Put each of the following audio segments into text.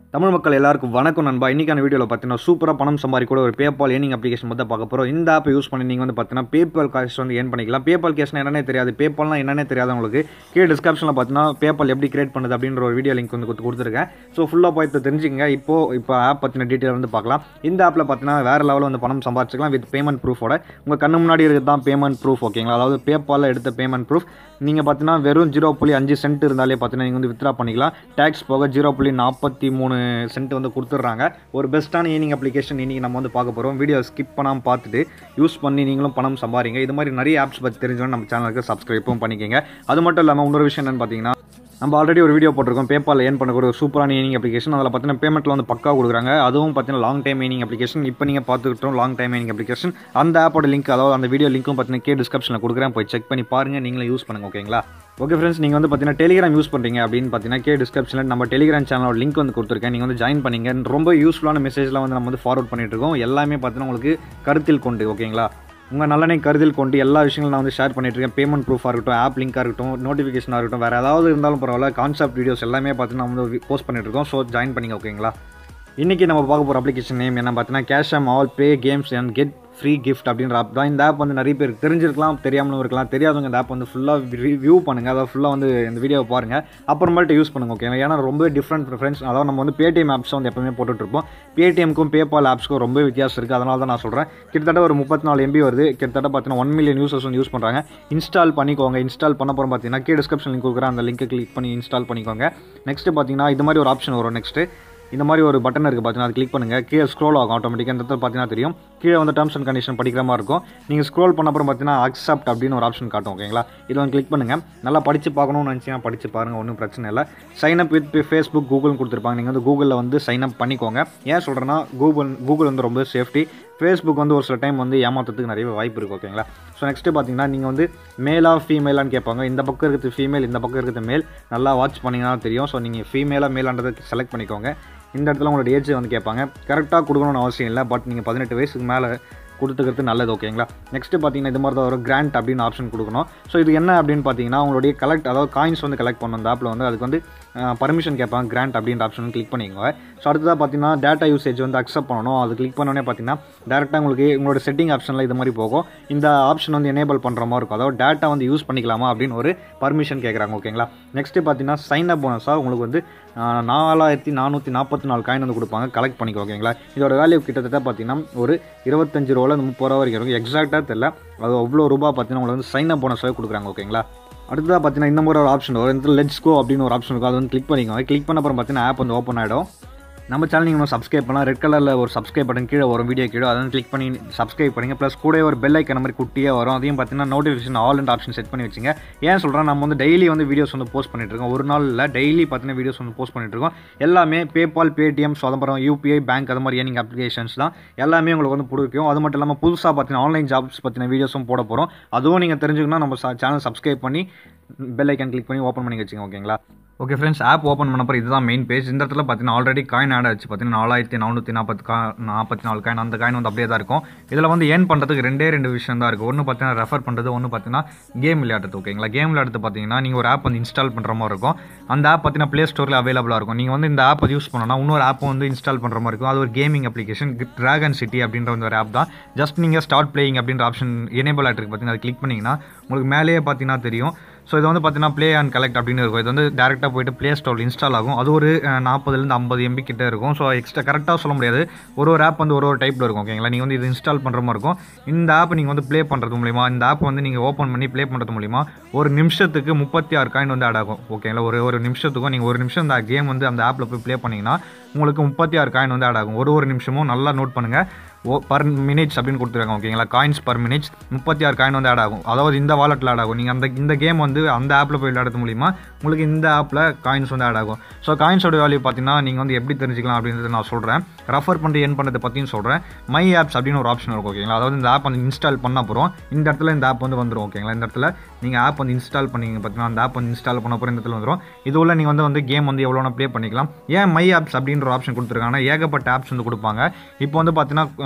தமிழ் மக்கள் எல்லாருக்கும் வணக்கம் நண்பா இன்றைக்கான வீடியோவில் பார்த்தீங்கன்னா சூப்பராக பணம் சம்பாதிக்கூட ஒரு பேபால் ஏர்னிங் அப்ளிகேஷன் மட்டும் பார்க்க போகிறோம் இந்த ஆப்பை யூஸ் பண்ணி நீங்கள் வந்து பார்த்தீங்கன்னா பேபால் காசு வந்து ஏர்ன் பண்ணிக்கலாம் பேபால் கேஷ்னா என்னன்னே தெரியாது பேபால்னா என்னன்னே தெரியாது உங்களுக்கு கீழே டிஸ்கிரிப்ஷனில் பார்த்தீங்கன்னா பேபால் எப்படி கிரியேட் பண்ணுது அப்படின்ற ஒரு வீடியோ லிங்க் வந்து கொடுத்து கொடுத்துருக்கேன் ஸோ ஃபுல்லாக போய் இப்போ தெரிஞ்சுங்க இப்போ இப்போ ஆப் பற்றின டீட்டெயில் வந்து பார்க்கலாம் இந்த ஆப்பில் பார்த்தீங்கன்னா வேறு லெவலில் வந்து பணம் சம்பாதிச்சிக்கலாம் வித் பேமெண்ட் ப்ரூஃபோட உங்கள் கண்ணு முன்னாடி இருக்கிறது தான் பேமெண்ட் ப்ரூஃப் ஓகேங்களா அதாவது பேபாலில் எடுத்த பேமெண்ட் ப்ரூஃப் நீங்கள் பார்த்தீங்கன்னா வெறும் ஜீரோ புள்ளி அஞ்சு சென்ட் இருந்தாலே பார்த்தீங்கன்னா நீங்கள் வந்து வித்ரா பண்ணிக்கலாம் டேக்ஸ் போக ஜீரோ புள்ளி நாற்பத்தி மூணு சென்ட் வந்து கொடுத்துட்றாங்க ஒரு பெஸ்ட்டான ஈனிங் அப்ளிகேஷன் இன்றைக்கி நம்ம வந்து பார்க்க போகிறோம் வீடியோ ஸ்கிப் பண்ணாமல் பார்த்துட்டு யூஸ் பண்ணி நீங்களும் பணம் சம்பாதிங்க இது மாதிரி நிறைய ஆப்ஸ் பற்றி தெரிஞ்சவங்க நம்ம சேனலுக்கு சப்ஸ்கிரைப்பும் பண்ணிக்கங்க அது மட்டும் இல்லாமல் இன்னொரு விஷயம் என்னென்னு பார்த்தீங்கன்னா நம்ம ஆல்ரெடி ஒரு வீடியோ போட்டிருக்கோம் பேபால் ஏன் பண்ணக்கூடிய ஒரு சூப்பரான ஏனிங் அப்ளிகேஷன் அதில் பார்த்தீங்கன்னா பேமெண்ட்டில் வந்து பக்கா கொடுக்குறாங்க அதுவும் பார்த்தீங்கன்னா லாங் டைம் ஏனிங் அப்ளிகேஷன் இப்போ நீங்கள் பார்த்துக்கிட்டோம் லாங் டைம் ஏனிங் அப்ளிகேஷன் அந்த ஆப்போட லிங்க் அதாவது அந்த வீடியோ லிங்க்கும் பார்த்தீங்கன்னா கே டிஸ்கிரிப்ஷனில் கொடுக்குறேன் போய் செக் பண்ணி பாருங்கள் நீங்களும் யூஸ் பண்ணுங்க ஓகேங்களா ஓகே ஃப்ரெண்ட்ஸ் நீங்கள் வந்து பார்த்தீங்கன்னா டெலிகிராம் யூஸ் பண்ணுறீங்க அப்படின்னு பார்த்தீங்கன்னா கே டிஸ்கிரிப்ஷனில் நம்ம டெலிகிராம் சேனலோட லிங்க் வந்து கொடுத்துருக்கேன் நீங்கள் வந்து ஜாயின் பண்ணிங்க ரொம்ப யூஸ்ஃபுல்லான மெசேஜ்லாம் வந்து நம்ம வந்து ஃபார்வர்ட் பண்ணிட்டு இருக்கோம் எல்லாமே பார்த்தீங்கன்னா உங்களுக்கு கருத்தில் கொண்டு ஓகேங்களா உங்கள் நல்லனை கருதில் கொண்டு எல்லா விஷயங்களும் நான் வந்து ஷேர் பண்ணிட்டு இருக்கேன் பேமெண்ட் ப்ரூஃபாக இருக்கட்டும் ஆப் லிங்காக இருக்கட்டும் நோட்டிஃபிகேஷனாக இருக்கட்டும் வேறு ஏதாவது இருந்தாலும் பரவாயில்ல கான்செப்ட் வீடியோஸ் எல்லாமே பார்த்தீங்கன்னா நம்ம வந்து போஸ்ட் பண்ணிட்டு இருக்கோம் ஸோ ஜாயின் பண்ணிங்க ஓகேங்களா இன்றைக்கி நம்ம பார்க்க போகிற அப்ளிகேஷன் நேம் என்ன பார்த்தீங்கன்னா cash em all play games and get free gift அப்படின்ற ஆப் தான் இந்த ஆப் வந்து நிறைய பேர் தெரிஞ்சிருக்கலாம் தெரியாமலும் இருக்கலாம் தெரியாதவங்க இந்த ஆப் வந்து ஃபுல்லாக ரிவ்யூ பண்ணுங்கள் அதாவது ஃபுல்லாக வந்து இந்த வீடியோவை பாருங்கள் அப்புறமேட்டு யூஸ் பண்ணுங்க ஓகே ஏன்னா ரொம்ப டிஃப்ரெண்ட் ப்ரிஃபரன்ஸ் அதாவது நம்ம வந்து பேடிஎம் ஆப்ஸ் வந்து எப்பவுமே போட்டுட்ருப்போம் பேடிஎம்க்கும் பேபால் ஆப்ஸ்க்கும் ரொம்ப வித்தியாசம் இருக்குது அதனால தான் நான் சொல்கிறேன் கிட்டத்தட்ட ஒரு முப்பத்தி நாலு எம்பி வருது கிட்டத்தட்ட பார்த்தீங்கன்னா ஒன் மில்லியன் யூசர்ஸ் வந்து யூஸ் பண்ணுறாங்க இன்ஸ்டால் பண்ணிக்கோங்க இன்ஸ்டால் பண்ண போகிறோம் பார்த்தீங்கன்னா கே டிஸ்கிரிப்ஷன் லிங்க் கொடுக்குறேன் அந்த லிங்க்கை கிளிக் பண்ணி இன்ஸ்டால் பண்ணிக்கோங்க நெக்ஸ்ட்டு பார்த்தீங்கன்னா இது மாதிரி ஒரு ஆப்ஷன் வரும் நெக்ஸ்ட்டு இந்த மாதிரி ஒரு பட்டன் இருக்குது பார்த்தீங்கன்னா அது கிளிக் பண்ணுங்கள் கீழே ஸ்க்ரோல் ஆகும் ஆட்டோமேட்டிக்காக இந்த இடத்துல பார்த்தீங்கன்னா தெரியும் கீழே வந்து டர்ம்ஸ் அண்ட் கண்டிஷன் படிக்கிற மாதிரி இருக்கும் நீங்கள் ஸ்க்ரோல் பண்ண அப்புறம் பார்த்தீங்கன்னா அக்செப்ட் அப்படின்னு ஒரு ஆப்ஷன் காட்டும் ஓகேங்களா இது வந்து கிளிக் பண்ணுங்கள் நல்லா படித்து பார்க்கணும்னு நினச்சிங்கன்னா படித்து பாருங்கள் ஒன்றும் பிரச்சனை இல்லை சைன் அப் வித் ஃபேஸ்புக் கூகுள்னு கொடுத்துருப்பாங்க நீங்கள் வந்து கூகுளில் வந்து சைன் அப் பண்ணிக்கோங்க ஏன் சொல்கிறேன்னா கூகுள் கூகுள் வந்து ரொம்ப சேஃப்டி ஃபேஸ்புக் வந்து ஒரு சில டைம் வந்து ஏமாற்றத்துக்கு நிறைய வாய்ப்பு இருக்குது ஓகேங்களா ஸோ நெக்ஸ்ட்டு பார்த்தீங்கன்னா நீங்கள் வந்து மேலா ஃபீமேலான்னு கேட்பாங்க இந்த பக்கம் இருக்கிறது ஃபீமேல் இந்த பக்கம் இருக்கிறது மேல் நல்லா வாட்ச் பண்ணிங்கன்னா தெரியும் ஸோ நீங்கள் ஃபீமேலாக மேலான்றதை செலக்ட் பண்ணிக்கோங்க இந்த இடத்துல உங்களோட ஏஜ் வந்து கேட்பாங்க கரெக்டாக கொடுக்கணும்னு அவசியம் இல்லை பட் நீங்கள் பதினெட்டு வயசுக்கு மேலே கொடுத்துக்கிறது நல்லது ஓகேங்களா நெக்ஸ்ட்டு பார்த்தீங்கன்னா இது மாதிரி தான் ஒரு கிராண்ட் அப்படின்னு ஆப்ஷன் கொடுக்கணும் ஸோ இது என்ன அப்படின்னு பார்த்தீங்கன்னா உங்களுடைய கலெக்ட் அதாவது காயின்ஸ் வந்து கலெக்ட் பண்ணணும் அந்த ஆப்பில் வந்து அதுக்கு வந்து பர்மிஷன் கேட்பாங்க கிராண்ட் அப்படின்ற ஆப்ஷன் கிளிக் பண்ணிக்கோங்க ஸோ அடுத்ததாக பார்த்தீங்கன்னா டேட்டா யூசேஜ் வந்து அக்செப்ட் பண்ணணும் அது கிளிக் பண்ணோடனே பார்த்தீங்கன்னா டேரெக்டாக உங்களுக்கு உங்களோட செட்டிங் ஆப்ஷனில் இது மாதிரி போகும் இந்த ஆப்ஷன் வந்து எனேபிள் பண்ணுற மாதிரி இருக்கும் அதாவது டேட்டா வந்து யூஸ் பண்ணிக்கலாமா அப்படின்னு ஒரு பர்மிஷன் கேட்குறாங்க ஓகேங்களா நெக்ஸ்ட்டு பார்த்தீங்கன்னா சைன் அப் போனஸாக உங்களுக்கு வந்து நாலாயிரத்தி நானூற்றி நாற்பத்தி நாலு காயின் வந்து கொடுப்பாங்க கலெக்ட் பண்ணிக்கோ ஓகேங்களா இதோட வேல்யூ கிட்டத்தட்ட பார்த்தீங்கன்னா ஒரு இருபத்தஞ்சு ரூபாவில் முப்பது ரூபா வரைக்கும் இருக்கும் எக்ஸாக்டாக தெரியல அது அவ்வளோ ரூபா பார்த்தீங்கன்னா உங்களுக்கு வந்து சைன் அப் போனஸாக கொடுக்குறாங்க ஓகேங்களா அடுத்ததாக பார்த்தீங்கன்னா இந்த மாதிரி ஒரு ஆப்ஷன் வரும் இந்த லெட்ஸ் கோ அப்படின்னு ஒரு ஆப்ஷன் இருக்கும் அது வந்து கிளிக் பண்ணிக்கோங்க கிளிக் பண்ண அப்புறம் பார்த்தீங்கன்னா ஆப் வந்து ஓப்பன் ஆகிடும் நம்ம சேனல் நீங்கள் சப்ஸ்கிரைப் பண்ணலாம் ரெட் கலரில் ஒரு சப்ஸ்கிரைப் பட்டன் கீழே வரும் வீடியோ கீழே அதை கிளிக் பண்ணி சப்ஸ்கிரைப் பண்ணிங்க ப்ளஸ் கூட ஒரு பெல் ஐக்கன் மாதிரி குட்டியாக வரும் அதையும் பார்த்தீங்கன்னா notification all and option set பண்ணி வச்சுங்க ஏன் சொல்கிறேன் நம்ம வந்து டெய்லி வந்து வீடியோஸ் வந்து போஸ்ட் பண்ணிட்டு இருக்கோம் ஒரு நாள் இல்லை டெய்லி பார்த்தீங்கன்னா வீடியோஸ் வந்து போஸ்ட் பண்ணிட்டு இருக்கோம் எல்லாமே பேபால் பேடிஎம் சொதம்பரம் யூபிஐ பேங்க் அது மாதிரி ஏனிங் அப்ளிகேஷன்ஸ் தான் எல்லாமே உங்களுக்கு வந்து பிடிக்கும் அது மட்டும் இல்லாமல் புதுசாக பார்த்தீங்கன்னா ஆன்லைன் ஜாப்ஸ் பற்றின வீடியோஸும் போட போகிறோம் அதுவும் நீங்கள் தெரிஞ்சுக்கணும் நம்ம சேனல் சப்ஸ்கிரைப் பண்ணி பெல் ஐக்கன் கிளிக் பண்ணி ஓப்பன் பண்ணி வச்சுங்க ஓகேங்களா ஓகே ஃப்ரெண்ட்ஸ் ஆப் ஓப்பன் பண்ண அப்புறம் இதுதான் மெயின் பேஜ் இந்த இடத்துல பார்த்தீங்கன்னா ஆல்ரெடி காயின் ஆட் ஆச்சு பார்த்தீங்கன்னா நாலாயிரத்தி நானூற்றி நாற்பத்தி கா நாற்பத்தி நாலு காயின் அந்த காயின் வந்து அப்படியே தான் இருக்கும் இதில் வந்து ஏன் பண்ணுறதுக்கு ரெண்டே ரெண்டு விஷயம் தான் இருக்குது ஒன்று பார்த்தீங்கன்னா ரெஃபர் பண்ணுறது ஒன்று பார்த்தீங்கன்னா கேம் விளையாடுறது ஓகேங்களா கேம் விளையாடுறது பார்த்தீங்கன்னா நீங்கள் ஒரு ஆப் வந்து இன்ஸ்டால் பண்ணுற மாதிரி இருக்கும் அந்த ஆப் பார்த்தீங்கன்னா ப்ளே ஸ்டோரில் அவைலபிளாக இருக்கும் நீங்கள் வந்து இந்த ஆப் யூஸ் பண்ணோன்னா இன்னொரு ஆப் வந்து இன்ஸ்டால் பண்ணுற மாதிரி இருக்கும் அது ஒரு கேமிங் அப்ளிகேஷன் ட்ராகன் சிட்டி அப்படின்ற ஒரு ஆப் தான் ஜஸ்ட் நீங்கள் ஸ்டார்ட் பிளேயிங் அப்படின்ற ஆப்ஷன் எனேபிள் ஆகிட்டு பார்த்தீங்கன்னா அதை கிளிக் பண்ணிங்கன்னா உங்களுக்கு மேலேயே பார்த்தீங்கன்னா தெரியும் ஸோ இது வந்து பார்த்தீங்கன்னா ப்ளே அண்ட் கலெக்ட் அப்படின்னு இருக்கும் இது வந்து டேரெக்டாக போயிட்டு ப்ளே ஸ்டோரில் இன்ஸ்டால் ஆகும் அது ஒரு நாற்பதுலேருந்து ஐம்பது எம்பி கிட்ட இருக்கும் ஸோ எக்ஸ்ட்ரா கரெக்டாக சொல்ல முடியாது ஒரு ஒரு ஆப் வந்து ஒரு ஒரு டைப்பில் இருக்கும் ஓகேங்களா நீங்கள் வந்து இது இன்ஸ்டால் பண்ணுற மாதிரி இருக்கும் இந்த ஆப் நீங்கள் வந்து ப்ளே பண்ணுறது மூலிமா இந்த ஆப் வந்து நீங்கள் ஓப்பன் பண்ணி ப்ளே பண்ணுறது மூலிமா ஒரு நிமிஷத்துக்கு முப்பத்தி ஆறு காயின் வந்து ஆட் ஆகும் ஓகேங்களா ஒரு ஒரு நிமிஷத்துக்கும் நீங்கள் ஒரு நிமிஷம் இந்த கேம் வந்து அந்த ஆப்பில் போய் ப்ளே பண்ணிங்கன்னா உங்களுக்கு முப்பத்தி ஆறு காயின் வந்து ஆட் ஆகும் ஒரு ஒரு நிமிஷமும் நல்லா நோட் பண்ணுங்கள் ஓ பர் மினிட்ஸ் அப்படின்னு கொடுத்துருக்காங்க ஓகேங்களா காயின்ஸ் பர் மினிட்ஸ் முப்பத்தி ஆறு காயின் வந்து ஆட் ஆகும் அதாவது இந்த வாலெட்டில் ஆட் ஆகும் நீங்கள் அந்த இந்த கேம் வந்து அந்த ஆப்பில் போய் விளையாடுறது மூலிமா உங்களுக்கு இந்த ஆப்பில் காயின்ஸ் வந்து ஆட் ஆகும் ஸோ காயின்ஸோட வேல்யூ பார்த்தீங்கன்னா நீங்கள் வந்து எப்படி தெரிஞ்சிக்கலாம் அப்படின்றத நான் சொல்கிறேன் ரெஃபர் பண்ணிட்டு என் பண்ணுறதை பற்றியும் சொல்கிறேன் மை ஆப்ஸ் அப்படின்னு ஒரு ஆப்ஷன் இருக்கும் ஓகேங்களா அதாவது இந்த ஆப் வந்து இன்ஸ்டால் பண்ண அப்புறம் இந்த இடத்துல இந்த ஆப் வந்து வந்துடும் ஓகேங்களா இந்த இடத்துல நீங்கள் ஆப் வந்து இன்ஸ்டால் பண்ணீங்க பார்த்தீங்கன்னா அந்த ஆப் வந்து இன்ஸ்டால் பண்ண அப்புறம் இந்த இடத்துல வந்துடும் இது உள்ள நீங்கள் வந்து வந்து கேம் வந்து எவ்வளோ ப்ளே பண்ணிக்கலாம் ஏன் மை ஆப்ஸ் அப்படின்ற ஆப்ஷன் கொடுத்துருக்காங்கன்னா ஏகப்பட்ட ஆப்ஸ் வந்து கொடுப்பாங்க இப்போ வந்து பார்த்தீங்கன்னா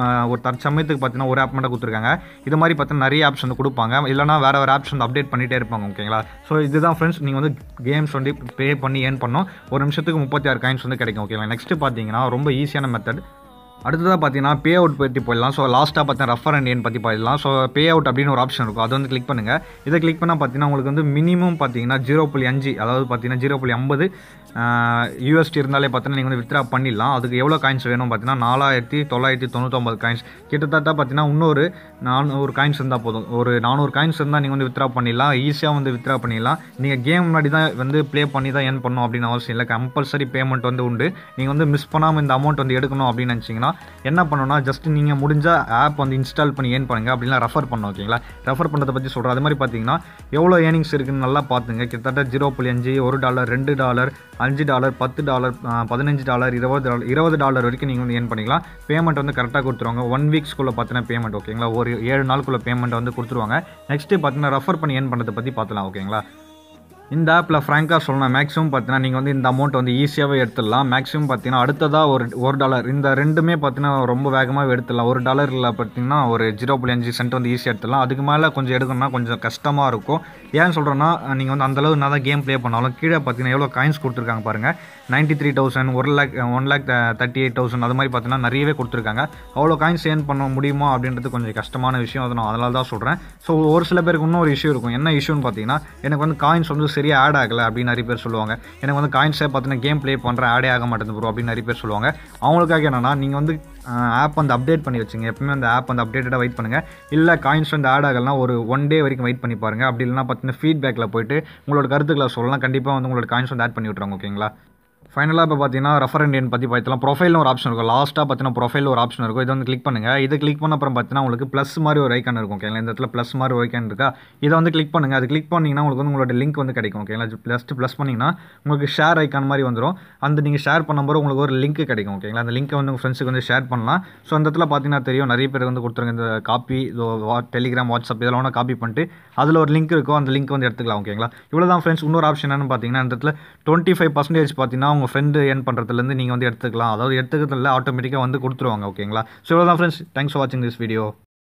ஆஹ், ஒரு தற்சமயத்துக்கு பார்த்தீங்கன்னா ஒரு ஆப் மட்டும் கொடுத்துருக்காங்க இது மாதிரி பார்த்தீங்கன்னா நிறைய ஆப்ஸ் வந்து கொடுப்பாங்க இல்லைனா வேறு வேறு ஆப்ஸ் வந்து அப்டேட் பண்ணிகிட்டே இருப்பாங்க ஓகேங்களா ஸோ இதுதான் ஃப்ரெண்ட்ஸ் நீங்கள் வந்து கேம்ஸ் வந்து பே பண்ணி ஏர்ன் பண்ணோம் ஒரு நிமிஷத்துக்கு முப்பத்தி ஆறு காயின்ஸ் வந்து கிடைக்கும் ஓகேங்களா நெக்ஸ்ட் பார்த்தீங்கன்னா ரொம்ப ஈஸியான மெத்தட் அடுத்ததாக பார்த்தீங்கன்னா பே அவுட் பற்றி போயிடலாம் ஸோ லாஸ்ட்டாக பார்த்தீங்கன்னா ரெஃபர் அண்ட் ஏன் பற்றி போயிடலாம் ஸோ பே அவுட் அப்படின்னு ஒரு ஆப்ஷன் இருக்கும் அது வந்து கிளிக் பண்ணுங்கள் இதை கிளிக் பண்ணால் பார்த்தீங்கன்னா உங்களுக்கு வந்து மினிமம் பார்த்தீங்கன்னா ஜீரோ புள்ளி அஞ்சு அதாவது பார்த்தீங்கன்னா ஜீரோ புள்ளி ஐம்பது யூஎஸ்டி இருந்தாலே பார்த்தீங்கன்னா நீங்கள் வந்து வித்ரா பண்ணிடலாம் அதுக்கு எவ்வளோ காயின்ஸ் வேணும் பார்த்தீங்கன்னா நாலாயிரத்தி தொள்ளாயிரத்தி தொண்ணூத்தொம்பது காயின்ஸ் கிட்டத்தட்ட பார்த்தீங்கன்னா இன்னொரு நானூறு காயின்ஸ் இருந்தால் போதும் ஒரு நானூறு காயின்ஸ் இருந்தால் நீங்கள் வந்து வித்ரா பண்ணிடலாம் ஈஸியாக வந்து வித்ரா பண்ணிடலாம் நீங்கள் கேம் முன்னாடி தான் வந்து ப்ளே பண்ணி தான் ஏர்ன் பண்ணணும் அப்படின்னு அவசியம் இல்லை கம்பல்சரி பேமெண்ட் வந்து உண்டு நீங்கள் வந்து மிஸ் பண்ணாமல் இந்த அமௌண்ட் வந்து எடுக்கணும் அப்படின்னு நினச்சிங்கன்னா என்ன பண்ணணும்னா ஜஸ்ட் நீங்கள் முடிஞ்ச ஆப் வந்து இன்ஸ்டால் பண்ணி ஏர்ன் பண்ணுங்க அப்படின்னா ரெஃபர் பண்ணணும் ஓகேங்களா ரெஃபர் பண்ணுறதை பற்றி சொல்கிறேன் அது மாதிரி பார்த்தீங்கன்னா எவ்வளோ ஏர்னிங்ஸ் இருக்குன்னு நல்லா பார்த்துங்க கிட்டத்தட்ட ஜீரோ புள்ளி அஞ்சு ஒரு டாலர் ரெண்டு டாலர் அஞ்சு டாலர் பத்து டாலர் பதினஞ்சு டாலர் இருபது டாலர் இருபது டாலர் வரைக்கும் நீங்கள் வந்து ஏர்ன் பண்ணிக்கலாம் பேமெண்ட் வந்து கரெக்டாக கொடுத்துருவாங்க ஒன் வீக்ஸ்க்குள்ளே பார்த்தீங்கன்னா பேமெண்ட் ஓகேங்களா ஒரு ஏழு நாளுக்குள்ள பேமெண்ட் வந்து கொடுத்துருவாங்க நெக்ஸ்ட்டு பார்த்தீங்கன்னா ரெஃபர் பண்ணி ஏர்ன் பண்ணுறதை பற்றி பார்த்துலாம் ஓகேங்களா இந்த ஆப்பில் ஃப்ராங்காக சொல்லணும் மேக்ஸிமம் பார்த்தீங்கன்னா நீங்கள் வந்து இந்த அமௌண்ட் வந்து ஈஸியாகவே எடுத்துடலாம் மேக்ஸிமம் பார்த்தீங்கன்னா அடுத்ததாக ஒரு ஒரு டாலர் இந்த ரெண்டுமே பார்த்தீங்கன்னா ரொம்ப வேகமாக எடுத்துடலாம் ஒரு டாலரில் பார்த்தீங்கன்னா ஒரு ஜீரோ புள்ளி அஞ்சு சென்ட் வந்து ஈஸியாக எடுத்துடலாம் அதுக்கு மேலே கொஞ்சம் எடுக்கணும்னா கொஞ்சம் கஷ்டமாக இருக்கும் ஏன் சொல்கிறேன்னா நீங்கள் வந்து அந்தளவு என்ன தான் கேம் ப்ளே பண்ணாலும் கீழே பார்த்தீங்கன்னா எவ்வளோ காயின்ஸ் கொடுத்துருக்காங்க பாருங்கள் நைன்ட்டி த்ரீ தௌசண்ட் ஒரு lakh one lakh thirty eight thousand அது மாதிரி பார்த்தீங்கன்னா நிறையவே கொடுத்துருக்காங்க அவ்வளோ காயின்ஸ் ஏர்ன் பண்ண முடியுமா அப்படின்றது கொஞ்சம் கஷ்டமான விஷயம் அதை நான் அதனால தான் சொல்கிறேன் ஸோ ஒரு சில பேருக்கு இன்னும் ஒரு இஷ்யூ இருக்கும் என்ன இஷ்யூன்னு பார்த்தீங்கன்னா எனக்கு வந்து காயின்ஸ் வந்து சரியாக ஆட் ஆகலை அப்படின்னு நிறைய பேர் சொல்லுவாங்க எனக்கு வந்து காயின்ஸே பார்த்தீங்கன்னா கேம் ப்ளே பண்ணுறேன் ஆடே ஆக மாட்டேங்குது ப்ரோ அப்படின்னு நிறைய பேர் சொல்லுவாங்க அவங்களுக்காக என்னன்னா நீங்கள் வந்து ஆப் வந்து அப்டேட் பண்ணி வச்சுங்க எப்பவுமே அந்த ஆப் வந்து அப்டேட்டடாக வெயிட் பண்ணுங்கள் இல்லை காயின்ஸ் வந்து ஆட் ஆகலைன்னா ஒரு ஒன் டே வரைக்கும் வெயிட் பண்ணி பாருங்கள் அப்படி இல்லைனா பார்த்தீங்கன்னா ஃபீட்பேக்கில் போயிட்டு உங்களோட கருத்துக்களை சொல்லலாம் கண்டிப்பாக வந்து உங்களோட காயின்ஸ் வந்து ஆட் பண்ணி விட்றாங்க ஓகேங்களா ஃபைனலாக இப்போ பார்த்தீங்கன்னா ரெஃபரண்ட் எண் பற்றி பார்த்தலாம் ப்ரொஃபைல்னு ஒரு ஆப்ஷன் இருக்கும் லாஸ்ட்டாக பார்த்தீங்கன்னா ப்ரொஃபைல் ஒரு ஆப்ஷன் இருக்கும் இதை வந்து கிளிக் பண்ணுங்கள் இதை கிளிக் பண்ண அப்புறம் பார்த்தீங்கன்னா உங்களுக்கு ப்ளஸ் மாதிரி ஒரு ஐக்கான் இருக்கும் ஓகேங்களா இந்த இடத்துல ப்ளஸ் மாதிரி ஒரு ஐக்கான் இருக்கா இதை வந்து கிளிக் பண்ணுங்கள் அது கிளிக் பண்ணிங்கன்னா உங்களுக்கு வந்து உங்களோட லிங்க் வந்து கிடைக்கும் ஓகேங்களா ஜஸ்ட் ப்ளஸ் பண்ணிங்கன்னா உங்களுக்கு ஷேர் ஐக்கான் மாதிரி வந்துடும் அந்த நீங்கள் ஷேர் பண்ணும்போது உங்களுக்கு ஒரு லிங்க் கிடைக்கும் ஓகேங்களா அந்த லிங்க்கை வந்து உங்கள் ஃப்ரெண்ட்ஸுக்கு வந்து ஷேர் பண்ணலாம் ஸோ அந்த இடத்துல பார்த்தீங்கன்னா தெரியும் நிறைய பேர் வந்து கொடுத்துருங்க இந்த காப்பி டெலிகிராம் வாட்ஸ்அப் இதெல்லாம் வேணால் காப்பி பண்ணிட்டு அதில் ஒரு லிங்க் இருக்கும் அந்த லிங்க் வந்து எடுத்துக்கலாம் ஓகேங்களா இவ்வளோ தான் ஃப்ரெண்ட்ஸ் இன்னொரு ஆப்ஷன் என்னன்னு பார்த்தீங்கன்னா இந்த இடத்துல டுவெண்ட்டி ஃபைவ் பர்சன்டேஜ் பார்த்தீங்கன்னா உங்கள் ஃப்ரெண்டு ஏர்ன் பண்ணுறதுலேருந்து நீங்கள் வந்து எடுத்துக்கலாம் அதாவது எடுத்துக்கிறதுல ஆட்டோமேட்டிக்காக வந்து கொடுத்துருவாங்க ஓகேங்களா ஸோ இவ்வளோ தான் ஃப்ரெண்ட்ஸ் தேங்க்ஸ் ஃபார் வாட்சிங் திஸ் வீடியோ